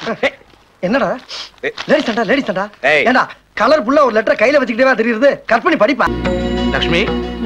ஏய், என்னடா ஏய். லேடிஸ் தாண்டா லேடிஸ் தாண்டா ஏய். ஏண்டா கலர் ஃபுல்லா ஒரு லெட்டர் கையில வச்சுக்கிட்டே தெரியுது கட் பண்ணி படிப்பா லக்ஷ்மி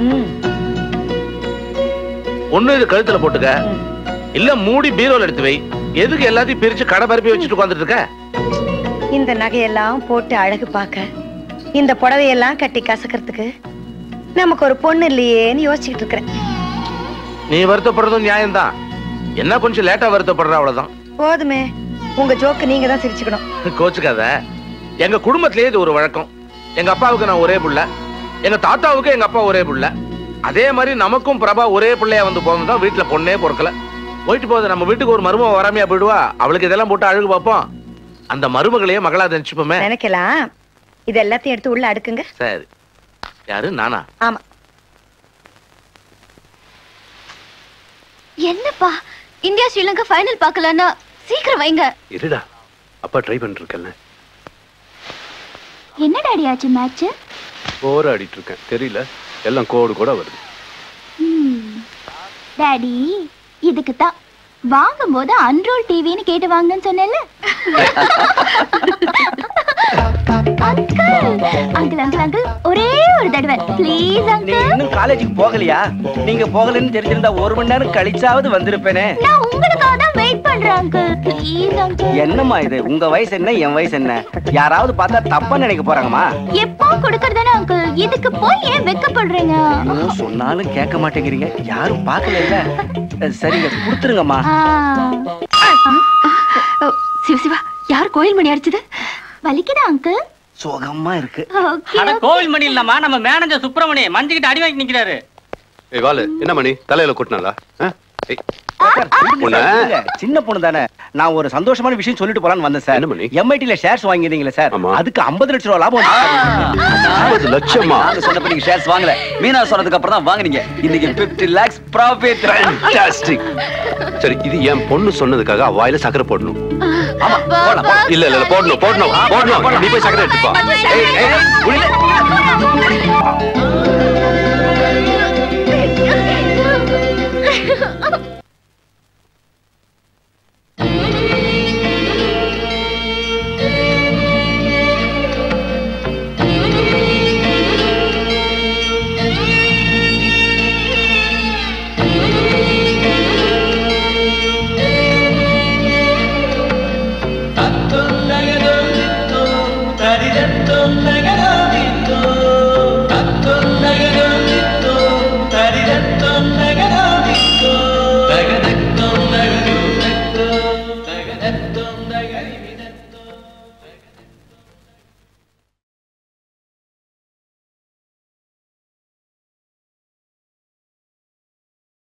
ஒண்ணு இது கழுத்துல போட்டுக்க இல்ல மூடி பீரோல எடுத்து வை எதுக்கு எல்லாத்தையும் பிரிச்சு கடை பரப்பி வச்சுட்டு உட்காந்துட்டு இருக்க இந்த நகையெல்லாம் போட்டு அழகு பார்க்க இந்த புடவையெல்லாம் கட்டி கசக்கிறதுக்கு நமக்கு ஒரு பொண்ணு இல்லையேன்னு யோசிச்சுக்கிட்டு இருக்கிறேன் நீ வருத்தப்படுறதும் நியாயம்தான் என்ன கொஞ்சம் லேட்டா வருத்தப்படுற அவ்வளவுதான் போதுமே உங்க ஜோக்கு நீங்க தான் சிரிச்சுக்கணும் கோச்சுக்காத எங்க குடும்பத்திலேயே இது ஒரு வழக்கம் எங்க அப்பாவுக்கு நான் ஒரே புள்ள எங்க தாத்தாவுக்கு எங்க அப்பா ஒரே புள்ள அதே மாதிரி நமக்கும் பிரபா ஒரே பிள்ளையா வந்து போனதுதான் வீட்டுல பொண்ணே பொறுக்கல போயிட்டு போகுது நம்ம வீட்டுக்கு ஒரு மருமக வராமையா போயிடுவா அவளுக்கு இதெல்லாம் போட்டு அழகு பார்ப்போம் அந்த மருமகளையே மகளா நினைச்சுப்போமே நினைக்கலாம் இது எல்லாத்தையும் எடுத்து உள்ள அடுக்குங்க சரி யாரு நானா ஆமா என்னப்பா இந்தியா ஸ்ரீலங்கா ஃபைனல் பார்க்கலன்னா சீக்கிரம் வைங்க இருடா அப்பா ட்ரை பண்ணிருக்கேன்ல என்ன டாடி ஆச்சு மேட்ச் போராடிட்டு இருக்கேன் தெரியல எல்லாம் கோடு கூட வருது டாடி இதுக்கு தான் வாங்கும்போது அன்ரோல் டிவின்னு கேட்டு வாங்கன்னு சொன்னேன்ல அங்கிள் அங்கிள் அங்கிள் ஒரே ஒரு தடவை ப்ளீஸ் நீங்க அங்கிள் இன்னும் காலேஜுக்கு போகலையா நீங்க போகலன்னு தெரிஞ்சிருந்தா ஒரு மணி நேரம் கழிச்சாவது வந்திருப்பேனே நான் உங்களுக்காக தான் வெயிட் பண்றேன் அங்கிள் ப்ளீஸ் அங்கிள் என்னம்மா இது உங்க வயசு என்ன என் வயசு என்ன யாராவது பார்த்தா தப்பா நினைக்க போறாங்கம்மா எப்போ கொடுக்கறதானே அங்கிள் இதுக்கு போய் ஏன் வெக்கப்படுறீங்க ஐயோ, சொன்னாலும் கேட்க மாட்டேங்கிறீங்க யாரும் பார்க்கல இல்ல சரிங்க கொடுத்துருங்கம்மா சிவ சிவா யார் கோயில் மணி அடிச்சது வலிக்குதா அங்கிள் சுகமா இருக்கு ஓகே அட கோவில் மணி இல்லம்மா நம்ம மேனேஜர் சுப்பிரமணி மஞ்சுக்கிட்ட அடி வாங்கி நிக்கிறாரு ஏய் வாலு என்ன மணி தலையில கொட்டினாலா சார், விடுங்க சார், விடுங்க. சின்ன பொண்ணு தானே நான் ஒரு சந்தோஷமான விஷயம் சொல்லிட்டு போலான்னு வந்தேன் சார் என்ன மணி? எம்ஐடில ஷேர்ஸ் வாங்கிருந்தீங்களே சார் ஆமா. அதுக்கு 50 லட்சம் ரூபா லாபம் வந்துச்சு. ஐம்பது லட்சமா நாங்க சொன்னப்ப நீங்க ஷேர்ஸ் வாங்கல மீனா சொன்னதுக்கு அப்புறம் தான் வாங்குனீங்க இன்னைக்கு 50 லேக்ஸ் ப்ராஃபிட் Fantastic. சரி இது என் பொண்ணு சொன்னதுக்காக அவ வாயில சக்கரை போடணும் ஆமா போலாம் போலாம். இல்ல இல்ல இல்ல, போடணும் போடணும் போடணும் நீ போய் சக்கரை எடுத்துப்பா ஏய், ஏய், உள்ள.